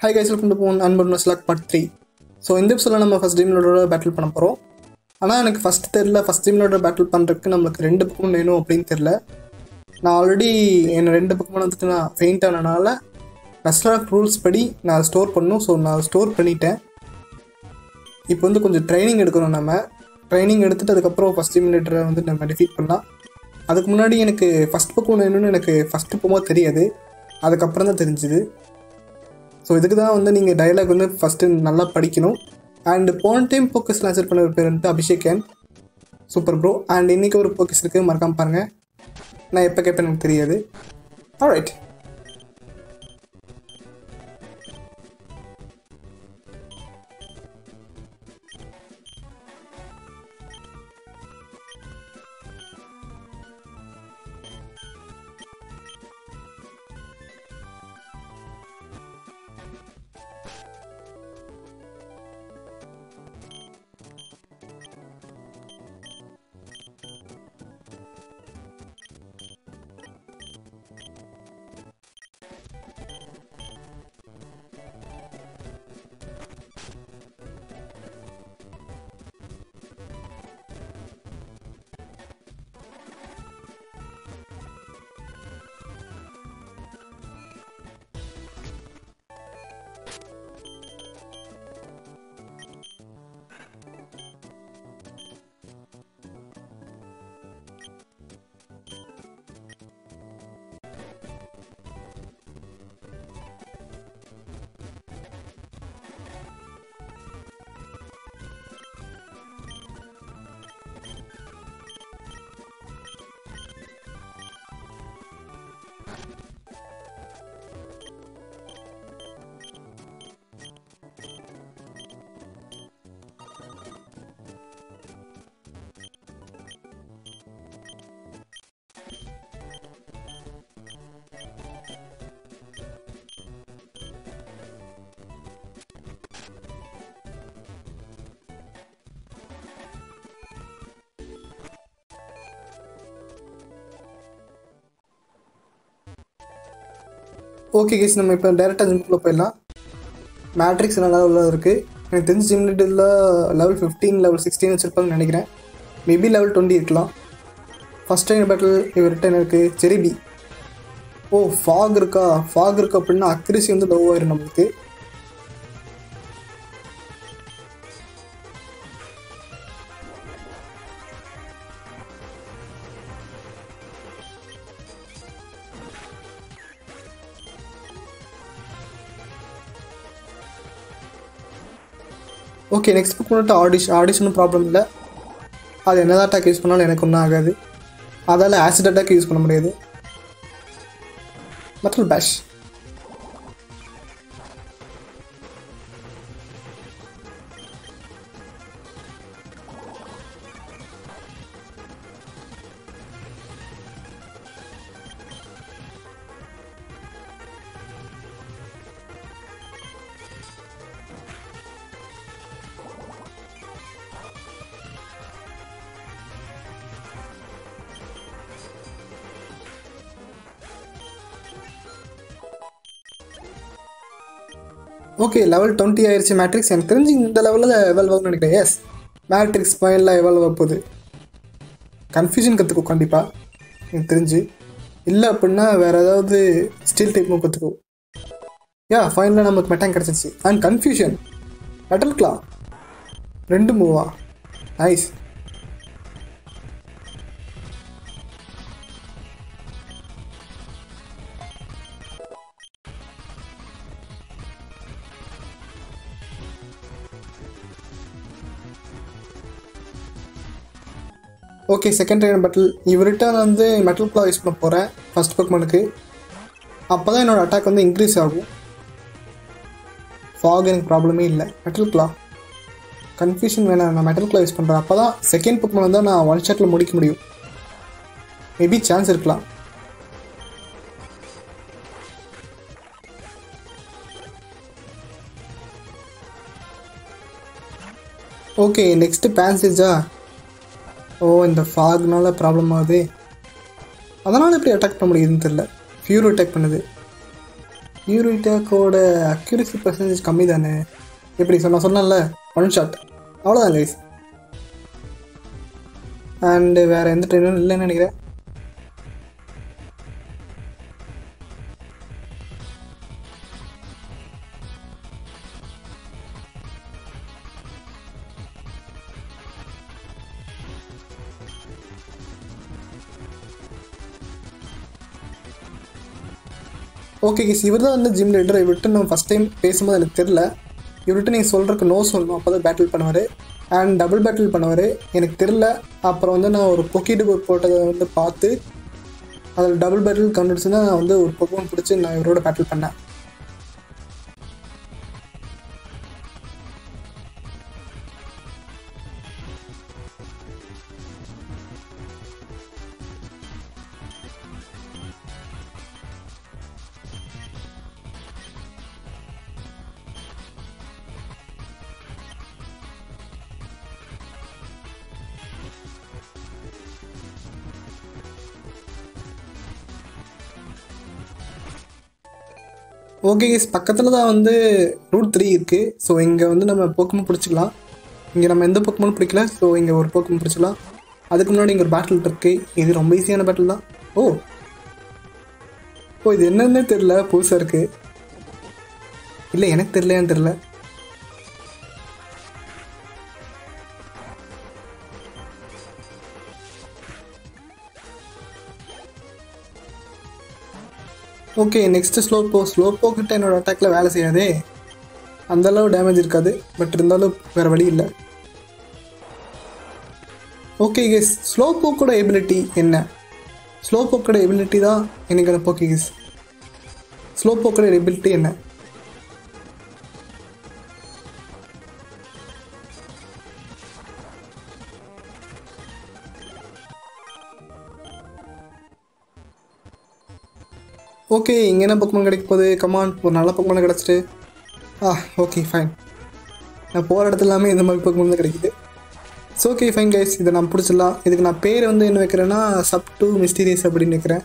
high guys welcome to Pokemon Unbound Nuzlocke part three so இந்த எபிசோடில் நம்ம first டீம்லோட battle பண்ண போகிறோம் ஆனால் எனக்கு ஃபஸ்ட் தெரில ஃபஸ்ட் டீம்லோட பேட்டில் பண்ணுறதுக்கு நம்மளுக்கு ரெண்டு பக்கமும் வேணும் அப்படின்னு தெரில நான் ஆல்ரெடி என் ரெண்டு பக்கமும் வந்துட்டு நான் ஃபெயிண்ட் ஆனனால நஸ்லாக் ரூல்ஸ் படி நான் ஸ்டோர் பண்ணணும் ஸோ நான் ஸ்டோர் பண்ணிட்டேன் இப்போ வந்து கொஞ்சம் ட்ரைனிங் எடுக்கணும் நம்ம ட்ரைனிங் எடுத்துட்டு அதுக்கப்புறம் ஃபஸ்ட் இமினேட்டரை வந்து நம்ம டிஃபீட் பண்ணலாம் அதுக்கு முன்னாடி எனக்கு ஃபஸ்ட் பக்கம் வேணும்னு எனக்கு ஃபஸ்ட்டு போகும்போது தெரியாது அதுக்கப்புறம் தான் தெரிஞ்சுது ஸோ இதுக்கு தான் வந்து நீங்கள் டயலாக் வந்து ஃபஸ்ட்டு நல்லா படிக்கணும் அண்ட் போன டைம் ஃபோக்கஸ் லான்சர் பண்ண ஒரு பேர் வந்து அபிஷேக் கேன் சூப்பர் ப்ரோ அண்ட் இன்றைக்கி ஒரு ஃபோக்கஸ் இருக்குது மறக்காம பாருங்கள் நான் எப்போ கேட்பேன் எனக்கு தெரியாது ஆல்ரைட் ஓகே கேஸ் நம்ம இப்போ டேரெக்டாக ஜிம்குள்ளே போயிடலாம் மேட்ரிக்ஸ் நல்லா உள்ள இருக்குது எனக்கு தெரிஞ்ச gym leader level fifteen level sixteen வச்சுருப்பாங்கன்னு நினைக்கிறேன் மேபி லெவல் டுவெண்ட்டி இருக்கலாம் ஃபஸ்ட் டைம் பேட்டில் இவர்கிட்ட என்ன இருக்குது ஜெரிபி ஓ ஃபாக் இருக்கா ஃபாக் இருக்கு அப்படின்னா அக்ரிசி வந்து லவ் ஆயிரும் நம்மளுக்கு ஓகே நெக்ஸ்ட் புக் வந்துட்டு ஆடிஷ் ஆடிஷனும் ப்ராப்ளம் இல்லை அது என்னதான் அட்டாக் யூஸ் பண்ணாலும் எனக்கு ஒன்றும் ஆகாது அதால் ஆசிட் அட்டாக் யூஸ் பண்ண முடியாது மெட்டல் பேஷ் ஓகே லெவல் டுவெண்ட்டி ஆயிடுச்சு மேட்ரிக்ஸ் எனக்கு தெரிஞ்சு இந்த லெவலில் எவால்வ் ஆகும்னு நினைக்கிறேன் எஸ் மேட்ரிக்ஸ் ஃபைனலில் எவால்வ் ஆக போகுது கன்ஃபியூஷன் கற்றுக்கோ கண்டிப்பாக எனக்கு தெரிஞ்சு இல்லை அப்படின்னா வேறு ஏதாவது ஸ்டீல் டைப் மூவ் கற்றுக்கோ யா ஃபைனலில் நமக்கு மெட்டாங் கிடச்சிச்சு அண்ட் கன்ஃபியூஷன் மெட்டல் கிளா ரெண்டு மூவா nice okay second trainer battle இவர்கிட்ட வந்து மெட்டல் கிளா யூஸ் பண்ண போகிறேன் ஃபஸ்ட் பக்மனுக்கு அப்போ தான் என்னோடய அட்டாக் வந்து இன்க்ரீஸ் ஆகும் ஃபாக் எனக்கு ப்ராப்ளமே இல்லை மெட்டல் கிளா கன்ஃபியூஷன் வேணாம் நான் மெட்டல் கிளா யூஸ் பண்ணுறேன் அப்போ தான் செகண்ட் பக்மன் வந்து நான் ஒன் ஷாட்டில் முடிக்க முடியும் மேபி சான்ஸ் இருக்கலாம் ஓகே நெக்ஸ்ட்டு பேன்சேஜா ஓ இந்த ஃபாக்னால ப்ராப்ளம் ஆகுது அதனால் எப்படி அட்டாக் பண்ண முடியுதுன்னு தெரில ஃபியூர் அட்டாக் பண்ணுது யூரிட்டாக்கோட அக்யூரசி பர்சன்டேஜ் கம்மி தானே எப்படி சொன்ன சொன்னேன்ல ஒன் ஷாட் அவ்வளோதான் கைஸ் அண்டு வேறு எந்த ட்ரெயினும் இல்லைன்னு நினைக்கிறேன் ஓகே கிஸ் இவர் தான் வந்து ஜிம் லீடர் இவர்கிட்ட நான் ஃபஸ்ட் டைம் பேசும்போது எனக்கு தெரில இவர்கிட்ட நீங்கள் சொல்கிறதுக்கு நோ சொல்லணும் அப்போ தான் பேட்டில் பண்ணுவார் அண்ட் டபுள் பேட்டில் பண்ணுவார் எனக்கு தெரில அப்புறம் வந்து நான் ஒரு பொக்கெட்டு போட் போட்டதை வந்து பார்த்து அதில் டபுள் பேட்டில் கண்டுபிடிச்சு தான் நான் வந்து ஒரு பொக்கோன் பிடிச்சி நான் இவரோட பேட்டில் பண்ணேன் ஓகே கேஸ் பக்கத்தில் தான் வந்து ரூட் த்ரீ இருக்குது ஸோ இங்கே வந்து நம்ம போக்கமும் பிடிச்சிக்கலாம் இங்கே நம்ம எந்த போக்கமும் பிடிக்கல ஸோ இங்கே ஒரு போக்கமும் பிடிச்சிக்கலாம் அதுக்கு முன்னாடி இங்கே ஒரு பேட்டில் இருக்குது இது ரொம்ப ஈஸியான பேட்டில் தான் ஓ ஓ இது என்னன்னே தெரில புதுசாக இருக்குது இல்லை எனக்கு தெரிலையான்னு தெரில ஓகே நெக்ஸ்ட்டு ஸ்லோ போ ஸ்லோ போக்கிட்ட என்னோட அட்டாக்ல வேலை செய்யாதே அந்த அளவு டேமேஜ் இருக்காது பட் இருந்தாலும் வேறு வழி இல்லை ஓகே கேஸ் ஸ்லோ போக்கோட எபிலிட்டி என்ன ஸ்லோ போக்கோட எபிலிட்டி தான் எனக்கு அந்த ஓகே கேஸ் ஸ்லோ போக்கோட எபிலிட்டி என்ன ஓகே இங்கே என்ன பக்கமாக கிடைக்க போகுது கமான் ஒரு நல்ல பக்கமான கிடச்சிட்டு ஆ ஓகே ஃபைன் நான் போகிற இடத்துல எல்லாமே இந்த மாதிரி பக்கம் தான் கிடைக்குது ஸோ ஓகே ஃபைன் கைஸ் இதை நான் பிடிச்சிடலாம் இதுக்கு நான் பேர் வந்து என்ன வைக்கிறேன்னா சப் டூ மிஸ்டீரியஸ் அப்படின்னு வைக்கிறேன்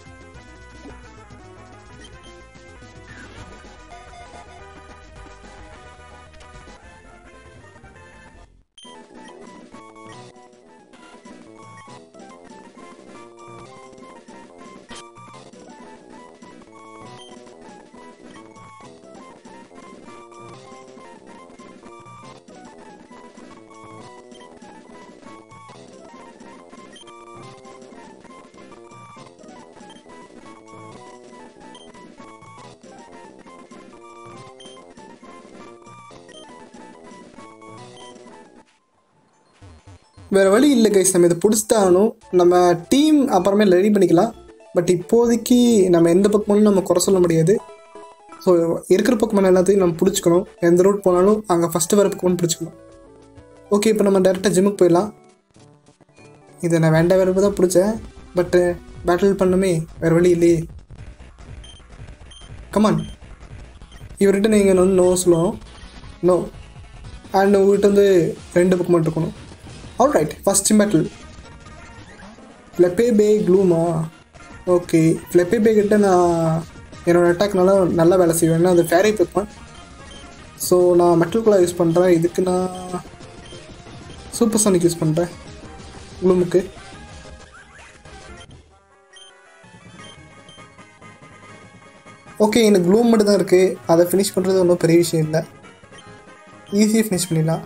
வேறு வழி இல்லை கைஸ் நம்ம இதை பிடிச்சிட்டாகணும் நம்ம டீம் அப்புறமே ரெடி பண்ணிக்கலாம் பட் இப்போதைக்கு நம்ம எந்த பக்கமும் நம்ம குறை சொல்ல முடியாது ஸோ இருக்கிற பக்கமான எல்லாத்தையும் நம்ம பிடிச்சிக்கணும் எந்த ரூட் போனாலும் அங்கே ஃபஸ்ட்டு வர பக்கமும் பிடிச்சிக்கணும் ஓகே இப்போ நம்ம டேரெக்டாக ஜிம்முக்கு போயிடலாம் இதை நான் வேண்டாம் வேறு தான் பிடிச்சேன் பட்டு பேட்டில் பண்ணுமே வேறு வழி இல்லையே கமான் இவர்கிட்ட நீங்கள் வந்து நோ சொல்லணும் நோ அண்ட் உங்கள்கிட்ட வந்து ரெண்டு பக்கம் மட்டும் இருக்கணும் all right first battle Flabebe க்ளூமா ஓகே ஃப்ளெப்பே பே கிட்ட நான் என்னோடய அட்டாக் நல்லா நல்லா வேலை செய்வேன் அது ஃபேரி பெப்பன் ஸோ நான் மெட்டல் குலா யூஸ் பண்ணுறேன் இதுக்கு நான் சூப்பர் சானிக் யூஸ் பண்ணுறேன் க்ளூமுக்கு ஓகே எனக்கு க்ளூம் மட்டும் தான் இருக்குது அதை ஃபினிஷ் பண்ணுறது ஒன்றும் பெரிய விஷயம் இல்லை ஈஸியாக ஃபினிஷ் பண்ணிடலாம்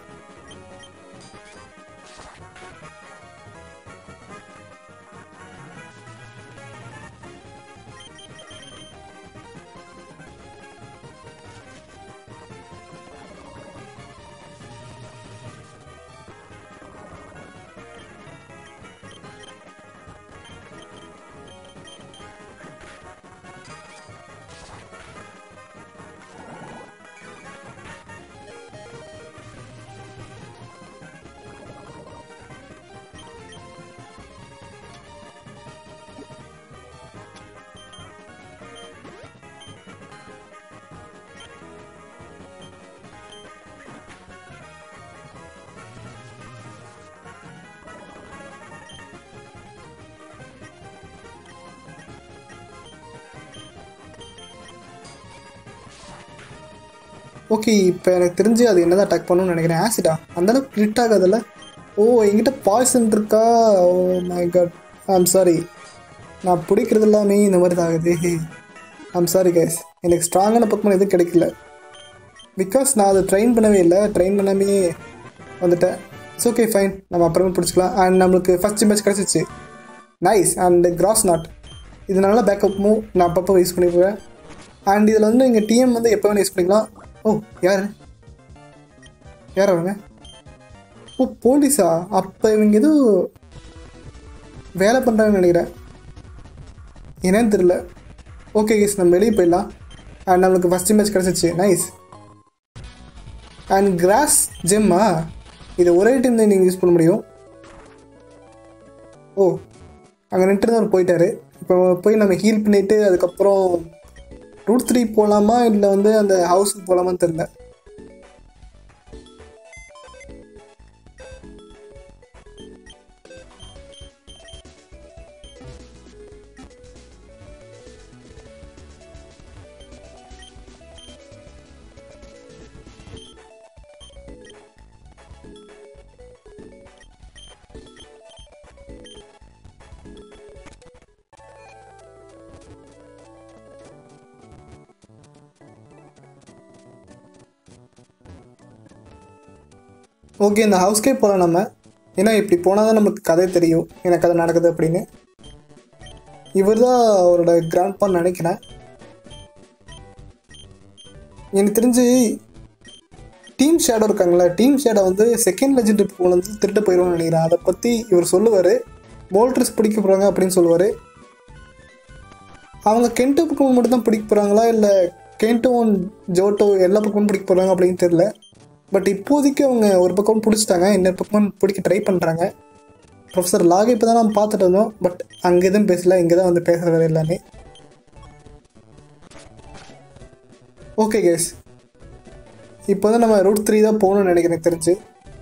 ஓகே இப்போ எனக்கு தெரிஞ்சு அது என்னதான் அட்டாக் பண்ணணும்னு நினைக்கிறேன் ஆசிடா அந்தளவுக்கு கிரிட் ஆகாதுல்ல ஓ என்கிட்ட பாய்சன் இருக்கா oh my god I'm sorry நான் பிடிக்கிறது எல்லாமே இந்த மாதிரி தான் ஆகுது ஐம் சாரி கைஸ் எனக்கு ஸ்ட்ராங்கான பக்கம் எதுவும் கிடைக்கல பிகாஸ் நான் அதை ட்ரெயின் பண்ணவே இல்லை ட்ரெயின் பண்ணாமே வந்துட்டேன் இட்ஸ் ஓகே ஃபைன் நம்ம அப்புறமே பிடிச்சிக்கலாம் அண்ட் நம்மளுக்கு ஃபஸ்ட் மேட்ச் கிடச்சிச்சு நைஸ் அண்ட் கிராஸ் நாட் இதனால பேக்கப் மூவ் நான் அப்பப்போ யூஸ் பண்ணிடுவேன் அண்ட் இதில் வந்து எங்கள் டிஎம் வந்து எப்போ வேணும் யூஸ் பண்ணிக்கலாம் ஓ யார் யார் அவங்க ஓ போலீஸா அப்போ இவங்க ஏதோ வேலை பண்ணுறாங்கன்னு நினைக்கிறேன் என்னன்னு தெரியல ஓகே கேஸ் நம்ம வெளியே போயிடலாம் அண்ட் நம்மளுக்கு ஃபஸ்ட் மேட்ச் கிடச்சிச்சு நைஸ் அண்ட் கிராஸ் ஜெம்மா இதை ஒரே டைம் தான் நீங்கள் யூஸ் பண்ண முடியும் ஓ அங்கே நின்று தான் அவர் போயிட்டாரு இப்போ போய் நம்ம ஹீல் பண்ணிவிட்டு அதுக்கப்புறம் ரூட் த்ரீ போகலாமா இல்லை வந்து அந்த ஹவுஸுக்கு போகலாமான்னு தெரில ஓகே இந்த ஹவுஸ்க்கே போகலாம் நம்ம ஏன்னா இப்படி போனால் தான் நமக்கு கதை தெரியும் எனக்கு கதை நடக்குது அப்படின்னு இவர் தான் அவரோட கிராண்ட்பான்னு நினைக்கிறேன் எனக்கு தெரிஞ்சு டீம் ஷேடோ இருக்காங்களா டீம் ஷேடோ வந்து செகண்ட் லெஜெண்ட் போல வந்து திருட்டு போயிடுவோம்னு நினைக்கிறேன் அதை பற்றி இவர் சொல்லுவார் மோல்ட்ரஸ் பிடிக்க போகிறாங்க அப்படின்னு சொல்லுவார் அவங்க கென்டோ பக்கம் மட்டும் தான் பிடிக்க போகிறாங்களா இல்லை கென்டோன் ஜோட்டோ எல்லா பக்கமும் பிடிக்க போகிறாங்க அப்படின்னு தெரில பட் இப்போதைக்கு அவங்க ஒரு பக்கம் பிடிச்சிட்டாங்க இன்னொரு பக்கம் பிடிக்க ட்ரை பண்ணுறாங்க ப்ரொஃபஸர் லாக இப்போ தான் நம்ம பார்த்துட்டு இருந்தோம் பட் அங்கே எதுவும் பேசல இங்கே தான் வந்து பேசுகிறது எல்லாமே ஓகே கேஸ் இப்போ தான் நம்ம ரூட் த்ரீ தான் போகணும்னு நினைக்கிறேன் எனக்கு தெரிஞ்சு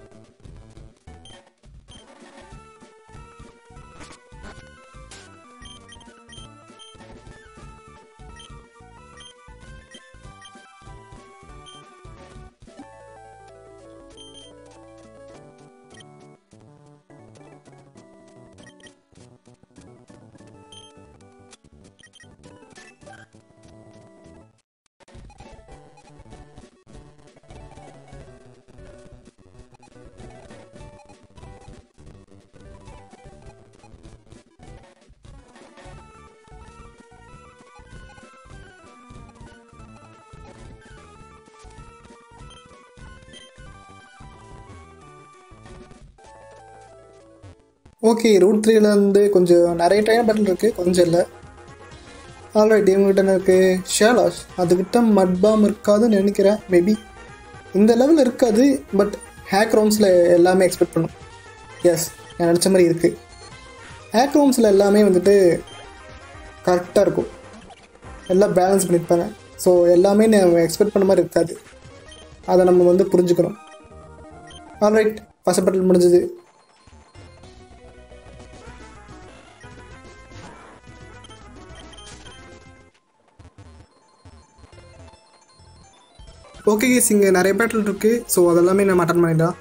ஓகே ரூட் த்ரீல வந்து கொஞ்சம் நிறைய டைம் பேட்டில் இருக்குது கொஞ்சம் இல்லை ஆல்ரைட் இவங்ககிட்ட என்ன இருக்குது ஷேலாஷ் அதுக்கிட்ட மட் பாம் இருக்காதுன்னு நினைக்கிறேன் மேபி இந்த லெவலில் இருக்காது பட் ஹேக் ரவுண்ட்ஸில் எல்லாமே எக்ஸ்பெக்ட் பண்ணும் எஸ் நான் நினச்ச மாதிரி இருக்குது ஹேக் ரவுண்ட்ஸில் எல்லாமே வந்துட்டு கரெக்டாக இருக்கும் எல்லாம் பேலன்ஸ் பண்ணியிருப்பாங்க ஸோ எல்லாமே நம்ம எக்ஸ்பெக்ட் பண்ண மாதிரி இருக்காது அதை நம்ம வந்து புரிஞ்சுக்கணும் ஆல்ரைட் ஃபஸ்ட் பேட்டில் முடிஞ்சது ஓகே கேஸ் இங்கே நிறைய பேட்டில் இருக்குது ஸோ அதெல்லாமே நம்ம அட்டன் பண்ணிடலாம்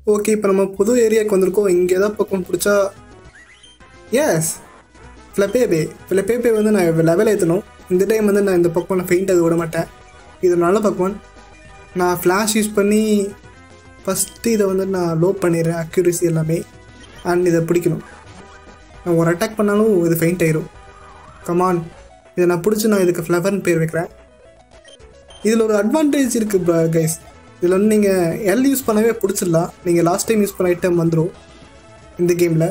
ஓகே இப்போ நம்ம புது ஏரியாவுக்கு வந்திருக்கோம் இங்கே ஏதாவது பக்கம் பிடிச்சா எஸ் ஃப்ளப்பேபே ஃப்ளப்பேபே வந்து நான் லெவல் ஏற்றணும் இந்த டைம் வந்து நான் இந்த பக்கம் நான் ஃபெயிண்ட் ஆக விட மாட்டேன் இது நல்ல பக்கம் நான் ஃப்ளாஷ் யூஸ் பண்ணி ஃபஸ்ட்டு இதை வந்து நான் லோ பண்ணிடுறேன் அக்யூரசி எல்லாமே அண்ட் இதை பிடிக்கணும் நான் ஒரு அட்டாக் பண்ணாலும் இது ஃபெயிண்ட் ஆயிரும் கமான் இதை நான் பிடிச்சி நான் இதுக்கு ஃப்ளவர்னு பேர் வைக்கிறேன் இதில் ஒரு அட்வான்டேஜ் இருக்குது கைஸ் இதில் வந்து நீங்கள் எல் யூஸ் பண்ணவே பிடிச்சிடலாம் நீங்கள் லாஸ்ட் டைம் யூஸ் பண்ண ஐட்டம் வந்துடும் இந்த கேமில்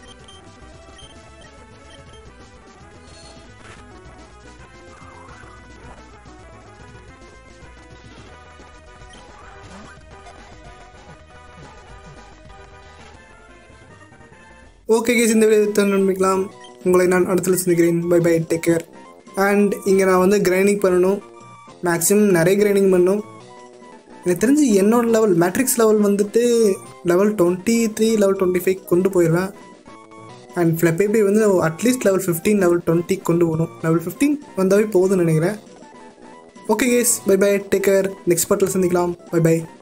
ஓகே கேஸ் இந்த வீடியோ நம்பிக்கலாம் உங்களை நான் அடுத்துல சந்திக்கிறேன் bye bye take care and இங்கே நான் வந்து கிரைண்டிங் பண்ணணும் மேக்ஸிமம் நிறைய கிரைண்டிங் பண்ணணும் எனக்கு தெரிஞ்சு என்னோட லெவல் மேட்ரிக்ஸ் லெவல் வந்துட்டு level twenty three level twenty five கொண்டு போயிடுவேன் அண்ட் ஃப்ளப்பேபி வந்து at least level fifteen level twenty கொண்டு போகணும் லெவல் ஃபிஃப்டீன் வந்தாவே போதும்னு நினைக்கிறேன் okay guys bye bye take care next battle சந்திக்கலாம் பை பை